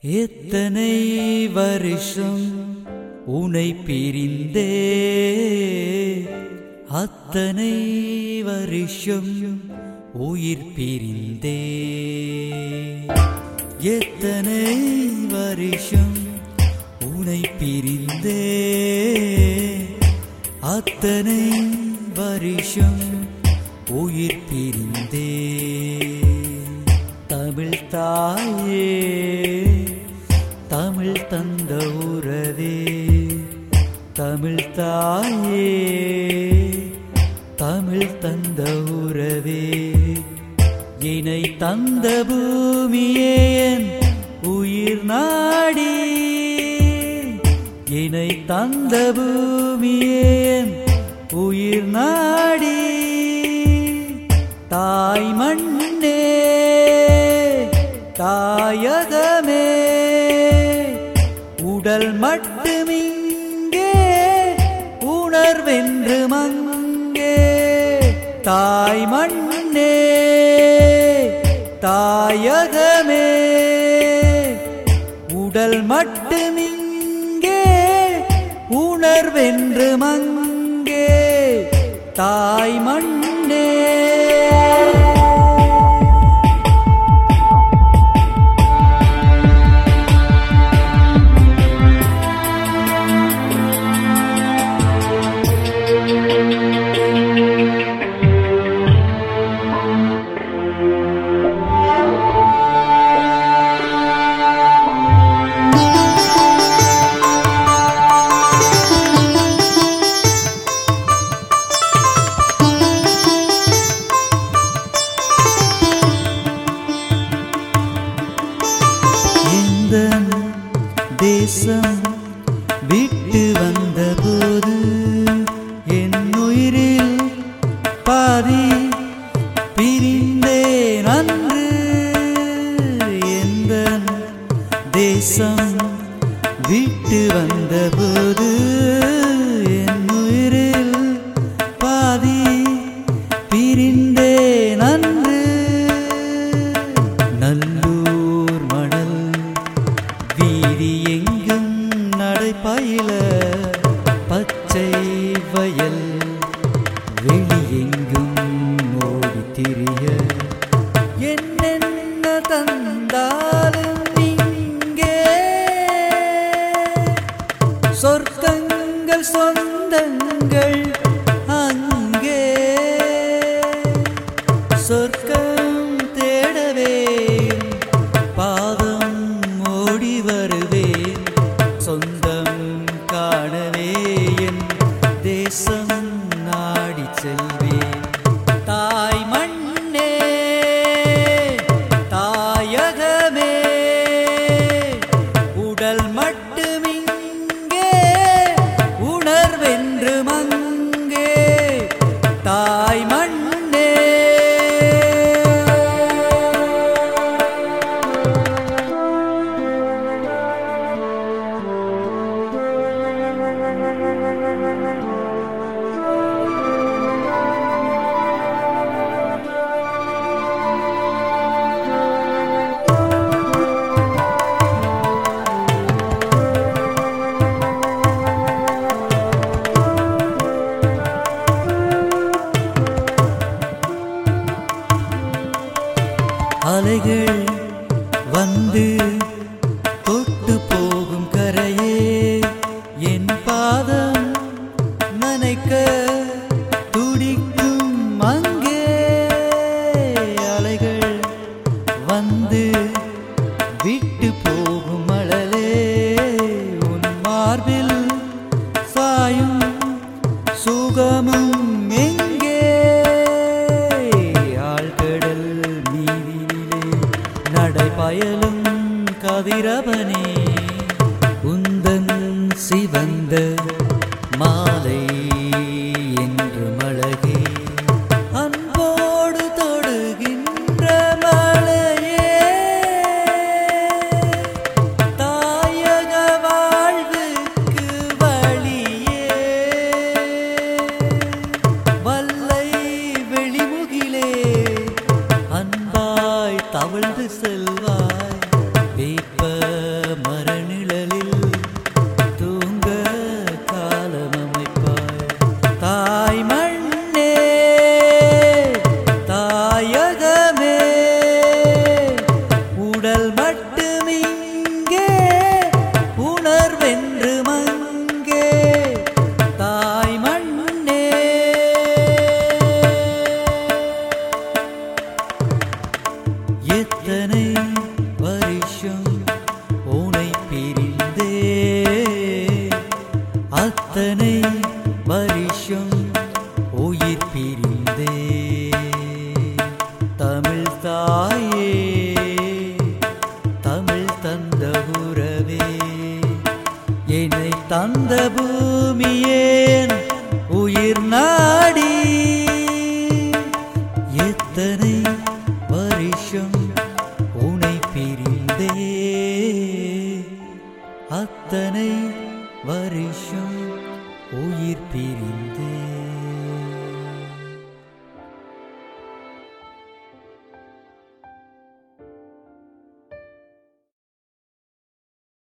எத்தனை வருஷம் உனை பிரிந்தே அத்தனை வருஷம் உயிர் பிரிந்தே எத்தனை வருஷம் உனை பிரிந்தே அத்தனை வருஷம் உயிர் பிரிந்தே தமிழ் தாயே தமிழ் தந்த உறவே தமிழ் தாயே தமிழ் தந்த உறவே இணை தந்த பூமியே என் உயிர் நாடி இணை தந்த பூமியே என் உயிர் நாடி தாய் மண்ணே தாயகமே உடல் மட்டுமிங்கே உணர்வென்று மங்கே தாய் மண்ணே தாயகமே உடல் மட்டுமிங்கே உணர்வென்று மங்கே தாய் மண்ணே இந்த தேசம் விட்டு வந்த போது என் உயிரில் பாதி பிரிந்தேன் அன்று எந்த தேசம் விட்டு வந்த போது என் உயிரில் பாதி பிரிந்தேன் அன்று நல்லூர் மணல் வீதி எங்கும் நடைபயில பச்சை வயல் வெளியெங்கும் ஓடி திரிய என்னென்ன தந்தாலும் இங்கே சொர்க்கங்கள் சொந்தங்கள் அங்கே சொர்க்கம் தேடவே பாதம் ஓடி வருவேன் சொந்தம் காணவே என் தேசம் நாடி செல்வேன் தாய் மண்ணே தாயகமே உடல் மட்டுமிங்கே உணர்வென்று மங்கே தாய் மண்ணே அலைகள் வந்து தொட்டு போகும் கரையே என் பாதம் நனைக்க துடிக்கும் அங்கே அலைகள் வந்து விட்டு போகும் மழலே உன் மார்பில் சாயும் சுகமும் எங்கே ஆழ்கடல் மீதினிலே நடைபயலும் கதிரவனே உந்தன் சிவந்த மாலை என்று மழகே அன்போடு தொடுகின்ற மலையே தாயக வாழ்வுக்கு வழியே வல்லை வெளிமுகிலே அன்பாய் தவழ்ந்து செல்வாய் வேப்ப தந்த பூமியேன் உயிர் நாடி எத்தனை வருஷம் உனை பிரிந்தே அத்தனை வருஷம் உயிர் பிரிந்தே